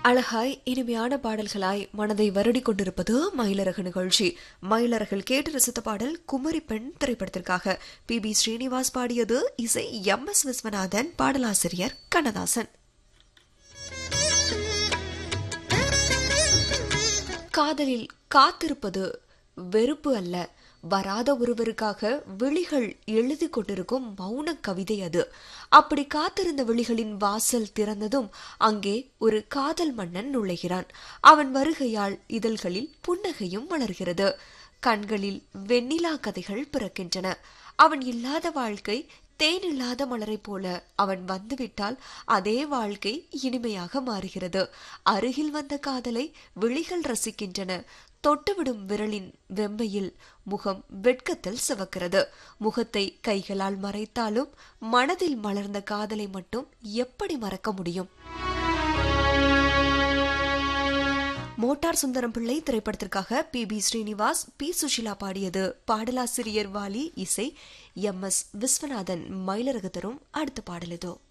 அழகாய் இனிமையான பாடல்களாய் மனதை வருடி கொண்டிருப்பது மயிலரகு நிகழ்ச்சி மயிலரகில் கேட்டு ரசித்த பாடல் குமரி பெண் திரைப்படத்திற்காக பி பி ஸ்ரீனிவாஸ் பாடியது இசை எம் எஸ் விஸ்வநாதன் பாடலாசிரியர் கண்ணதாசன் காதலில் காத்திருப்பது வெறுப்பு அல்ல வராத ஒருவருக்காக விழிகள் எழுதி கொண்டிருக்கும் மௌன கவிதை அது அப்படி காத்திருந்த விழிகளின் வாசல் திறந்ததும் அங்கே ஒரு காதல் மன்னன் நுழைகிறான் அவன் வருகையால் இதழ்களில் புன்னகையும் வளர்கிறது கண்களில் வெண்ணிலா கதைகள் பிறக்கின்றன அவன் இல்லாத வாழ்க்கை தேன் இல்லாத மலரை போல அவன் வந்துவிட்டால் அதே வாழ்க்கை இனிமையாக மாறுகிறது அருகில் வந்த காதலை விழிகள் ரசிக்கின்றன தொட்டுவிடும் விரலின் வெம்மையில் முகம் வெட்கத்தில் சிவக்கிறது முகத்தை கைகளால் மறைத்தாலும் மனதில் மலர்ந்த காதலை மட்டும் எப்படி மறக்க முடியும் மோட்டார் சுந்தரம் பிள்ளை திரைப்படத்திற்காக P B Srinivas P Susheela பாடியது பாடலாசிரியர் வாலி இசை எம் எஸ் விஸ்வநாதன் மயிலரகு தரும் அடுத்த பாடல் இதோ